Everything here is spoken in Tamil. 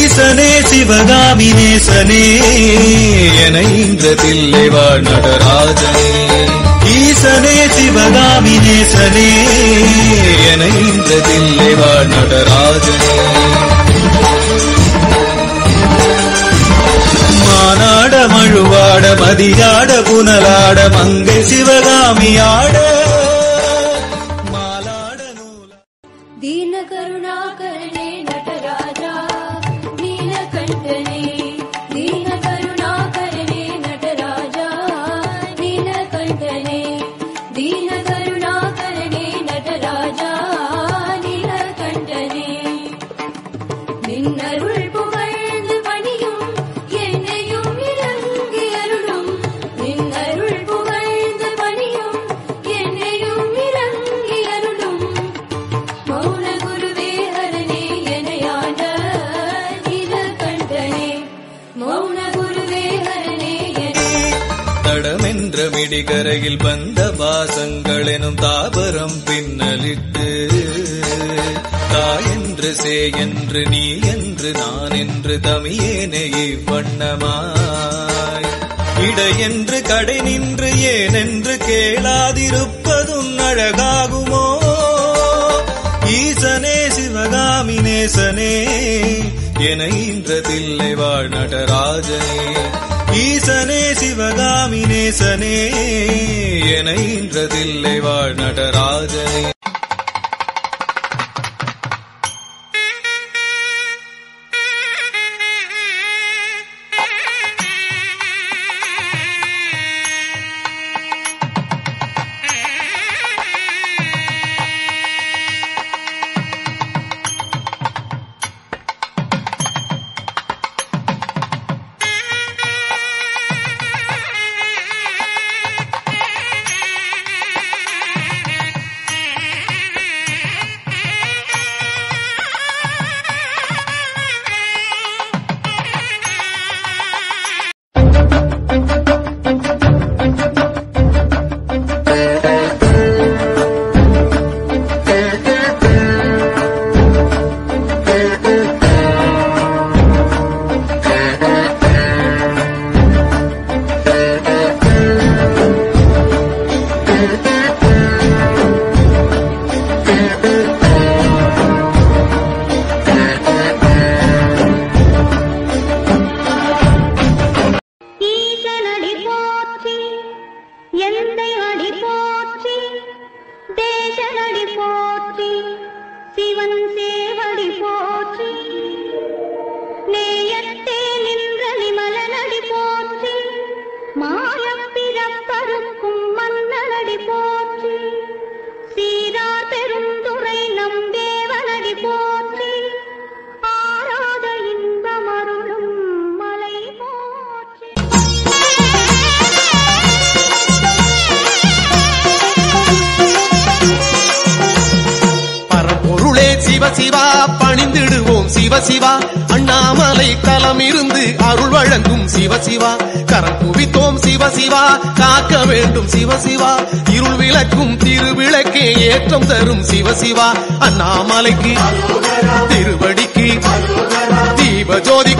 ஈசனே சிவகாமி நேசனே என இந்த தில்லை வாழ் நடராஜனே ஈசனே சிவகாமி நேசனே என இந்த தில்லை வாழ் நடராஜனே மானாட மழுவாட மதியாட புனலாட மங்கை சிவகாமியாட மாலாட நூலா ದೀನ ಕರುಣಾಕರನೇ ನಟರಾಜ ನೀಲಕಂಠನೇ ದೀನ ಕರುಣಾಕರನೇ ನಟರಾಜ ನೀಲಕಂಠನೇ ದೀನ ಕರುಣಾಕರನೇ ನಟರಾಜ ನೀಲಕಂಠನೇ நின்னருள் புகழ்ந்து பணியும் என்னையும் இறங்கி அருளும் நின்னருள் புகழ்ந்து பணியும் என்னையும் இறங்கி அருளும் மௌன குருவே ஹரனே எனையாண்ட நீலகண்டனே மௌன குருவே ஹரனே என தடமென்ற மிடிகரையில் வந்த பாசங்கள் எனும் தாபரம் பின்னலிட்டு தாயென்று சே என்று நீ என்று நான் என்று தமியேனே இவ்வண்ணமாய் இடையென்று கடை நின்று ஏனென்று கேளாதிருப்பதும் அழகாகுமோ ஈசனே சிவகாமி நேசனே என இன்ற தில்லை வாழ் நடராஜனே ஈசனே சிவகாமி நேசனே என இன்ற தில்லை வாழ் நடராஜனே ஈசனடி போற்றி எந்தை அடி போற்றி தேசனடி போற்றி சிவன் சேவடி போற்றி நேயத்தே நின்ற நிமலனடி போற்றி மாயப் பிறப்பருக்கும் மன்னனடி போற்றி சீரார் பெருந்துரை நம் தேவனடி போற்றி ஆராத இன்பமருளும் மலை போற்றி பரம்பொருளே சிவ சிவா பணிந்திடுவோம் சிவ சிவா அண்ணாமலை தலம் இருந்து அருள் வழங்கும் சிவ சிவா கரம் குவித்தோம் சிவ சிவா காக்க வேண்டும் சிவ சிவா இருள் விளக்கும் திருவிளக்கே ஏற்றம் தரும் சிவ சிவா அண்ணாமலைக்கு திருவடிக்கு தீப ஜோதி